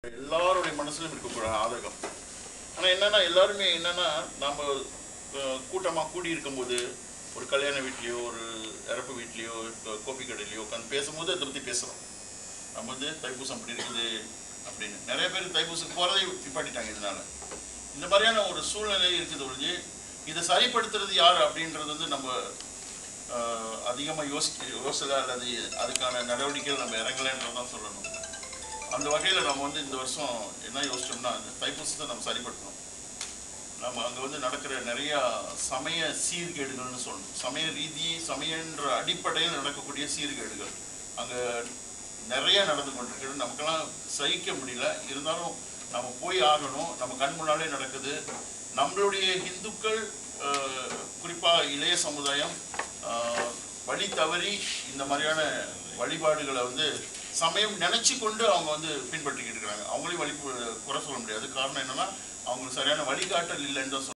எல்லாருடைய மனசுலையும் இருக்கக்கூடிய ஆதகம் ஆனால் என்னன்னா எல்லாருமே என்னன்னா நாம் கூட்டமாக கூடி இருக்கும்போது ஒரு கல்யாண வீட்லேயோ ஒரு இறப்பு வீட்லேயோ கோபி கடையிலையோ உட்காந்து பேசும்போது அதை பற்றி பேசுகிறோம் நம்ம வந்து தைப்பூசம் அப்படி இருக்குது அப்படின்னு நிறைய பேர் தைப்பூசம் போகிறதே நிப்பாட்டிட்டாங்க இதனால இந்த மாதிரியான ஒரு சூழ்நிலை இருக்குது ஒழிஞ்சு இதை சரிப்படுத்துறது யார் அப்படின்றது வந்து நம்ம அதிகமாக யோசி யோசலை அல்லது அதுக்கான நடவடிக்கைகள் நம்ம இறங்கலைன்றது தான் சொல்லணும் அந்த வகையில் நம்ம வந்து இந்த வருஷம் என்ன யோசிச்சோம்னா இந்த தைப்பூசத்தை நம்ம சரிப்படுத்தணும் நம்ம அங்கே வந்து நடக்கிற நிறையா சமய சீர்கேடுகள்னு சொல்லணும் சமய ரீதி சமயன்ற அடிப்படையில் நடக்கக்கூடிய சீர்கேடுகள் அங்கே நிறைய நடந்து கொண்டிருக்கிறது நமக்கெல்லாம் சகிக்க முடியல இருந்தாலும் நம்ம போய் ஆகணும் நம்ம கண் முன்னாலே நடக்குது நம்மளுடைய இந்துக்கள் குறிப்பாக இளைய சமுதாயம் ஆஹ், வழி தவறி இந்த மாதிரியான வழிபாடுகளை வந்து சமயம் நினைச்சு கொண்டு அவங்க வந்து பின்பற்றிக்கிட்டு இருக்கிறாங்க அவங்களையும் வழி குறை சொல்ல முடியாது காரணம் என்னன்னா அவங்களுக்கு சரியான வழிகாட்டல் இல்லைன்னு தான் சொல்லணும்.